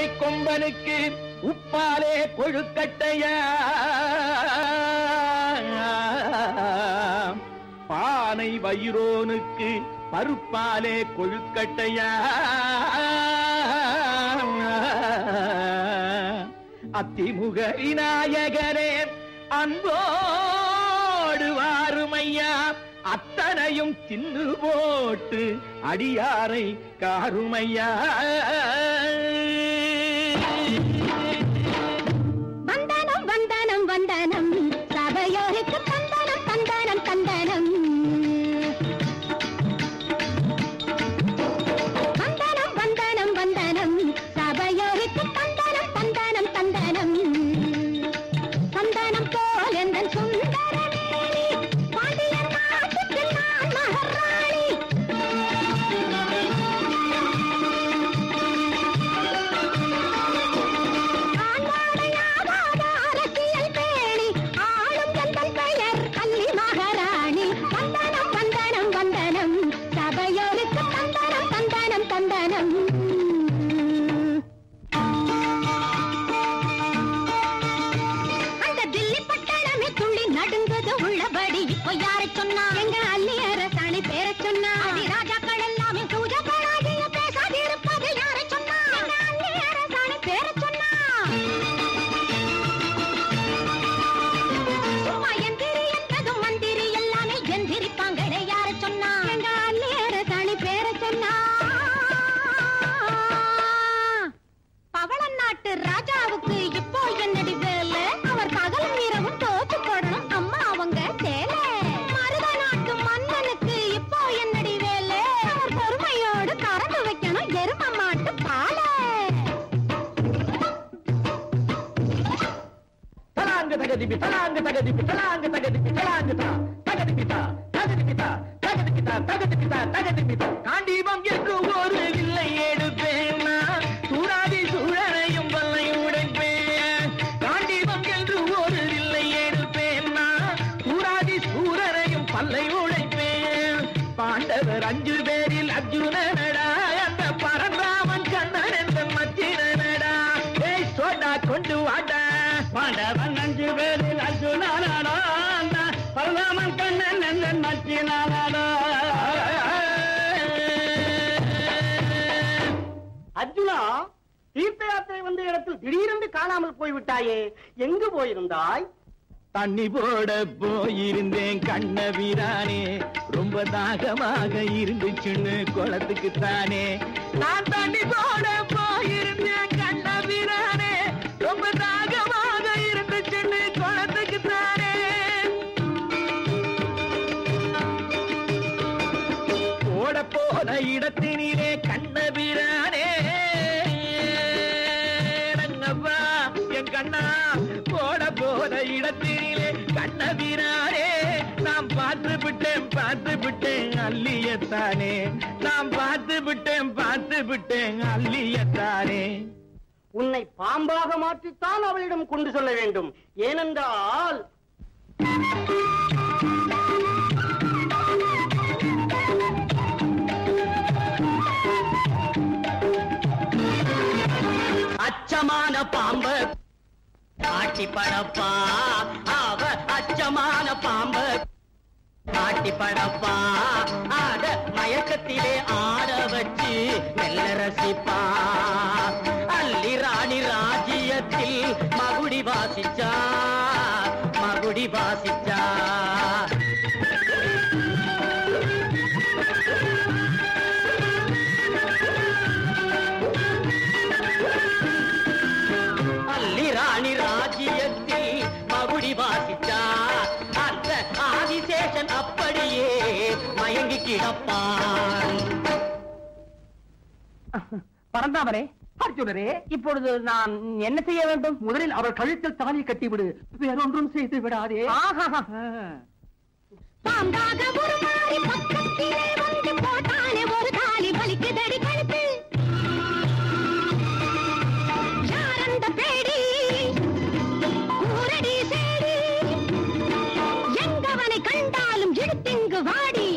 ஆனை கொம்பனுக்கு உப்பாலே கொழுக்கட்டையா பானை வயிரோனுக்கு பருப்பாலே கொழுக்கட்டையா அத்திமுக விநாயகரே அன்போடு வாருமையா அத்தனையும் தின்னு போட்டு அடியாரை காருமையா வந்தனம் வந்தனம் வந்தனம் சபையோருக்கு தந்தனம் தந்தனம் தந்தனம் வந்தனம் வந்தனம் வந்தனம் சபையோருக்கு தந்தனம் தந்தனம் தந்தனம் தந்தனம் போல் என்ற சுந்தரமேனி பாண்டியன் நாட்டுக்கு நான் மகாராணி ஆண்பாடையாகாத அரசியல் பேணி ஆளும் எந்தன் பெயர் அல்லி மகாராணி வந்தனம் வந்தனம் வந்தனம் சபையோருக்கு தந்தனம் தந்தனம் தந்தனம் அந்த தில்லி பட்டணமே துள்ளி நடுங்குது உள்ளபடி இப்போ யாரை சொன்னா எங்க அல்லி அரசாணி பேர சொன்னா அடி ராஜாக்கள் எல்லாமே பூஜைகளாகிய பேசாதிருப்பது யாரை சொன்னா எங்க அல்லி அரசாணி பேர சொன்னா சும்மா எந்திரி என்றதும் மந்திரி எல்லாமே எந்திரிப்பாங்களே யார சொன்னா எங்க அல்லி அரசாணி பேர சொன்னா பவளன் நாட்டு ராஜாவுக்கு இப்போ என்னடி வேலை அவர் பகலும் இரவும் தோத்து போடணும் அம்மா அவங்க சேலை மருத நாட்டு மன்னனுக்கு இப்போ என்னடி வேலை அவர் பொறுமையோடு கறந்து வைக்கணும் எரும மாட்டு பாலை தலாங்கு தகதிபி தலாங்கு தகதிபி தலாங்கு தகதிபி தலாங்கு தா தகதிபிதா தகதிபிதா தகதிபிதா தகதிபிதா தகதிபிதா காண்டீபம் என்று ஒரு வில்லை எடுப்பேன் நான் சூடாதி சூழலையும் பல்லை உடைப்பேன் காண்டீபம் என்று ஒரு வில்லை எடுப்பேன் நான் சூடாதி சூரரையும் பல்லை உடைப்பேன் பாண்டவர் அஞ்சு பேரில் அர்ஜுனனடா அந்த பரந்தாமன் கண்ணன் என்ற மச்சினனடா ஏய் சோடா கொண்டு வாடா பாண்டவன் அஞ்சு பேரில் அர்ஜுனனடா அந்த பரந்தாமன் கண்ணன் என்ற மச்சினனடா அர்ஜுனா தீர்த்த யாத்திரை வந்த இடத்தில் திடீரென்று காணாமல் போய்விட்டாயே எங்கு போயிருந்தாய் தண்ணி போட போயிருந்தேன் கண்ண வீரானே ரொம்ப தாகமாக இருந்துச்சுன்னு குளத்துக்கு தானே நான் தண்ணி போட போயிருந்தேன் கண்ண வீரானே ரொம்ப தாகமாக இருந்துச்சுன்னு குளத்துக்கு தானே போட போன இடத்தினிலே கண்ண வீரானே ரங்கப்பா என் கண்ணா போட போன இடத்தினிலே கண்ண வீரானே நாம் பார்த்து விட்டேன் பார்த்து விட்டேன் அல்லியத்தானே நாம் பார்த்து விட்டேன் பார்த்து விட்டேன் அல்லியத்தானே உன்னை பாம்பாக மாற்றித்தான் அவளிடம் கொண்டு சொல்ல வேண்டும் ஏனென்றால் அச்சமான பாம்பு காட்டி படப்பா அவ அச்சமான பாம்பு காட்டி படப்பா ஆட மயக்கத்திலே ஆட வச்சு மெல்ல ரசிப்பா அள்ளி ராணி ராஜ்யத்தில் மகுடி வாசிச்சா மகுடி வாசிச்சா அள்ளி ராணி ராஜ்யத்தில் மகுடி வாசிச்சா அந்த ஆதிசேஷன் அப்படியே மயங்கி கிடப்பான் பரந்தாமரே அர்ஜுனரே இப்பொழுது நான் என்ன செய்ய வேண்டும் முதலில் அவர் கழுத்தில் தாலி கட்டிவிடு வேறொன்றும் செய்து விடாதே பாம்பாக ஒரு மாறி பக்கத்திலே வந்து போட்டானே ஒரு தாலி வலிக்குதடி கழுத்து யாரந்த பேடி ஊரடி சேடி எங்கவனை கண்டாலும் இழுத்திங்கு வாடி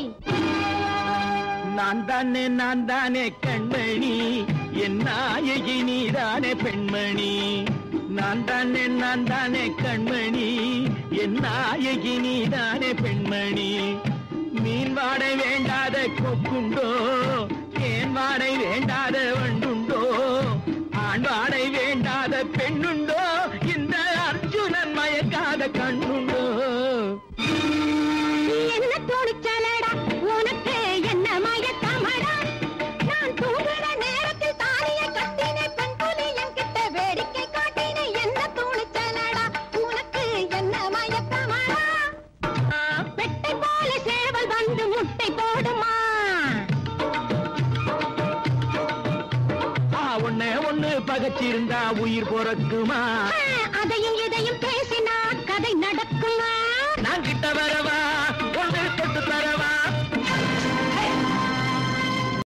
நான் தானே நான் தானே கண்மணி என் நாயகி நீதானே தானே பெண்மணி நான் தானே நான் தானே கண்மணி என் நாயகி நீ தானே பெண்மணி மீன் வாடை வேண்டாத கொக்குண்டோ தேன் வாடை வேண்டாத வண்டுண்டோ ஆண் வாடை வேண்டாத பெண்ணுண்டோ இந்த அர்ஜுனன் மயக்காத கண்ணுண்டோ என்ன தோணிச்சலடா உனக்கு என்ன மயக்கமடா நான் தூங்குற நேரத்தில் தாலியை கட்டினேன் பெண் புலி என்கிட்ட வேடிக்கை காட்டினேன் என்ன தோணிச்சலடா உனக்கு என்ன மயக்கமடா பெட்டை போல சேவல் வந்து முட்டை போடுமா ஆ ஒண்ணே ஒண்ணு பகச்சிருந்தா உயிர் பிறக்குமா ஆ, அதையும் இதையும் பேசினா கதை நடக்குமா நான் கிட்ட வரவா